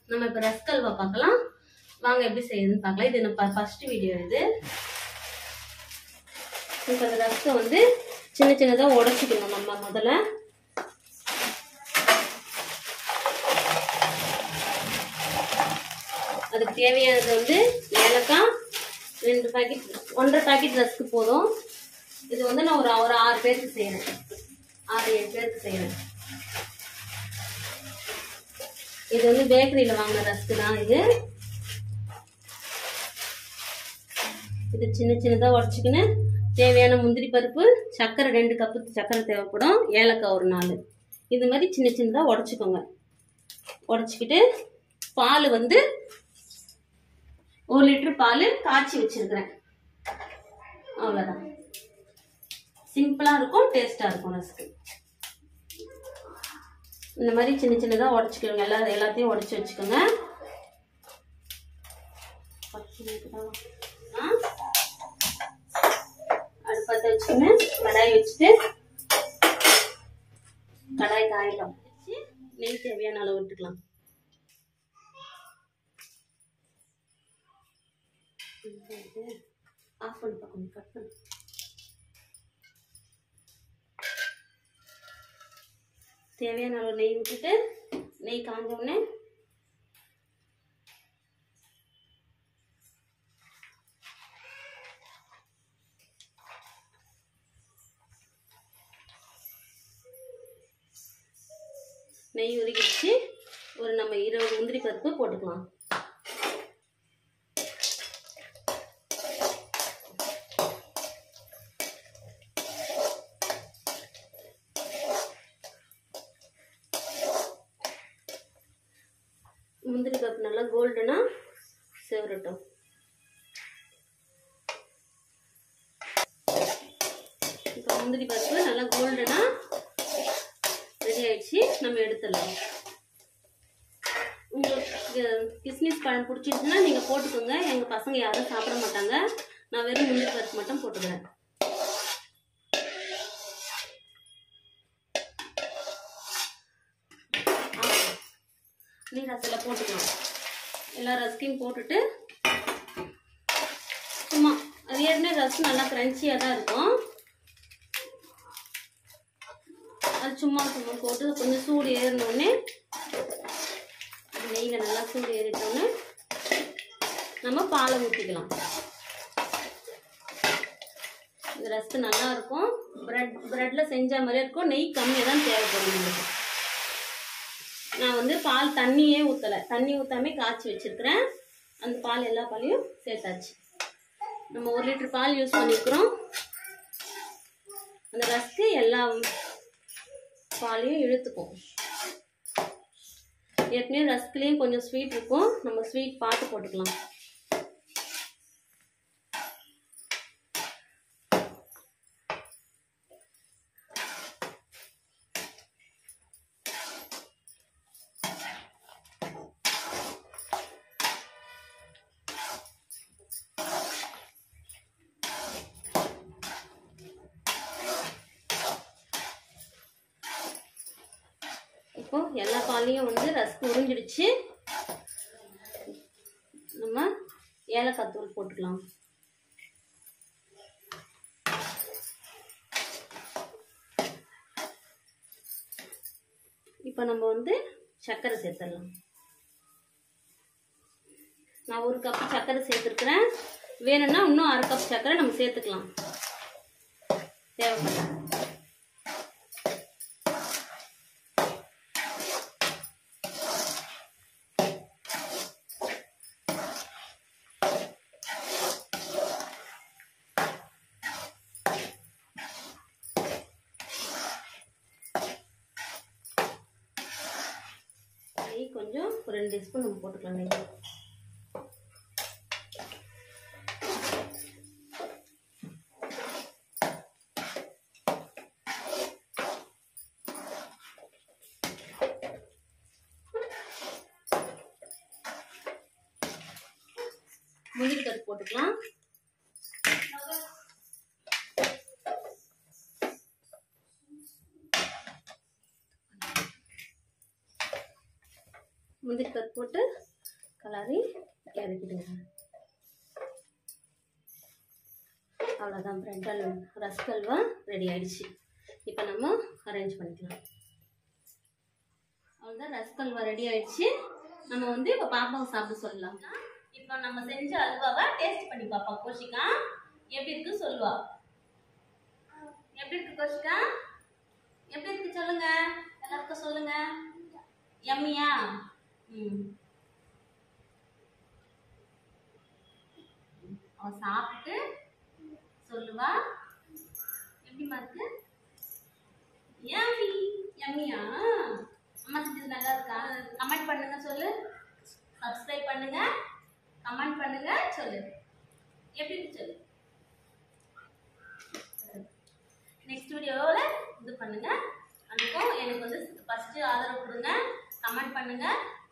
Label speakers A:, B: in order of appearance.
A: நம்ம இப்போ ரஸ்க் அல்வா பார்க்கலாம் வாங்க எப்படி செய்யுதுன்னு பார்க்கலாம் இது நம்ம ஃபர்ஸ்ட் வீடியோ இது இப்போ அந்த ரஸ்கை வந்து சின்ன சின்னதாக உடச்சிக்கணும் நம்ம முதல்ல அதுக்கு தேவையானது வந்து ஏலக்காய் ரெண்டு பாக்கெட் ஒன்றரை பாக்கெட் ரஸ்க்கு போதும் இது வந்து நான் ஒரு ஒரு ஆறு பேருக்கு செய்கிறேன் ஆறு ஏழு பேருக்கு செய்கிறேன் இது வந்து பேக்கரியில் வாங்கின ரஸ்க்கு தான் இது இது சின்ன சின்னதாக உடச்சிக்கின்னு தேவையான முந்திரி பருப்பு சர்க்கரை ரெண்டு கப்பு சர்க்கரை தேவைப்படும் ஏலக்காய் ஒரு நாலு இது மாதிரி சின்ன சின்னதாக உடச்சிக்கோங்க உடச்சிக்கிட்டு பால் வந்து ஒரு லிட்டர் பால் காய்ச்சி வச்சிருக்கிறேன் அவ்வளோதான் சிம்பிளாக இருக்கும் டேஸ்ட்டாக இருக்கும் ரஸ்க்கு இந்த மாதிரி சின்ன சின்னதாக உடச்சிக்கோங்க எல்லா எல்லாத்தையும் உடச்சி வச்சுக்கோங்க அடுப்பத்தை வச்சுக்கோங்க கடாய் வச்சுட்டு கடாய் காயிடும் நெய் தேவையான அளவு விட்டுக்கலாம் ஆஃப் பண்ணி கொஞ்சம் கட் பண்ணு தேவையான அளவு நெய் விட்டுட்டு நெய் காஞ்ச உடனே நெய் உருகிடுச்சு ஒரு நம்ம இருபது முந்திரி பருப்பு போட்டுக்கலாம் முந்திரி பருப்பு நல்லா கோல்டுனா செவரட்டும் இப்போ முந்திரி பருப்பு நல்லா கோல்டுனா ரெடி ஆயிடுச்சு நம்ம எடுத்துடலாம் உங்களுக்கு கிஸ்மிஸ் பழம் பிடிச்சிருச்சுன்னா நீங்கள் போட்டுக்கோங்க எங்கள் பசங்க யாரும் சாப்பிட மாட்டாங்க நான் வெறும் முந்திரி பருப்பு மட்டும் போட்டுக்கிறேன் நீர் ரசத்தில் போட்டுக்கலாம் எல்லா ரஸ்கையும் போட்டுட்டு சும்மா அது ஏற்கனவே ரஸ் நல்லா க்ரன்ச்சியாக தான் இருக்கும் அது சும்மா சும்மா போட்டு கொஞ்சம் சூடு ஏறினோடனே நெய்யில் நல்லா சூடு ஏறிட்டோன்னே நம்ம பாலை ஊற்றிக்கலாம் இந்த ரஸ்க்கு நல்லா இருக்கும் பிரெட் பிரெட்டில் செஞ்ச மாதிரியே இருக்கும் நெய் கம்மியாக தான் தேவைப்படும் உங்களுக்கு நான் வந்து பால் தண்ணியே ஊற்றலை தண்ணி ஊற்றாமே காய்ச்சி வச்சுருக்கிறேன் அந்த பால் எல்லா பாலையும் சேர்த்தாச்சு நம்ம ஒரு லிட்டர் பால் யூஸ் பண்ணியிருக்கிறோம் அந்த ரஸ்க்கு எல்லா பாலையும் இழுத்துக்கும் ஏற்கனவே ரஸ்க்லேயும் கொஞ்சம் ஸ்வீட் இருக்கும் நம்ம ஸ்வீட் பார்த்து போட்டுக்கலாம் இப்போ எல்லா பாலையும் வந்து ரஸ்க் உறிஞ்சிடுச்சு நம்ம ஏலக்காய் தூள் போட்டுக்கலாம் இப்போ நம்ம வந்து சர்க்கரை சேர்த்துடலாம் நான் ஒரு கப் சர்க்கரை சேர்த்துருக்குறேன் வேணும்னா இன்னும் அரை கப் சர்க்கரை நம்ம சேர்த்துக்கலாம் தேவைப்பட்டா நெய் கொஞ்சம் ஒரு ரெண்டு ஸ்பூன் நம்ம போட்டுக்கலாம் நெய் முந்திரி பருப்பு போட்டுக்கலாம் முந்திரி முந்திரி பருப்பு போட்டு கலரி இறக்கிடுங்க அவ்வளோதான் bread halwa rusk halwa ready ஆயிடுச்சு இப்போ நம்ம அரேஞ்ச் பண்ணிக்கலாம் அவ்வளோதான் ரஸ்க் அல்வா ரெடி ஆயிடுச்சு நம்ம வந்து இப்போ பாப்பாவை சாப்பிட சொல்லலாம் இப்போ நம்ம செஞ்ச அல்வாவை டேஸ்ட் பண்ணி பார்ப்போம் கோஷிகா எப்படி இருக்கு சொல்லுவா எப்படி இருக்கு கோஷிகா எப்படி இருக்கு சொல்லுங்க எல்லாருக்கும் சொல்லுங்க எம்மியா ம் அவ சாப்பிட்டு சொல்லுவா எப்படிமா இருக்கு யம்மி யம்மியா அம்மா செஞ்சது நல்லா இருக்கா கமெண்ட் பண்ணுங்க சொல்லு சப்ஸ்கிரைப் பண்ணுங்க கமெண்ட் பண்ணுங்க சொல்லு எப்படி இருக்கு சொல்லு நெக்ஸ்ட் வீடியோவில் இது பண்ணுங்க அதுக்கும் எனக்கு வந்து ஃபஸ்ட்டு ஆதரவு கொடுங்க கமெண்ட் பண்ணுங்க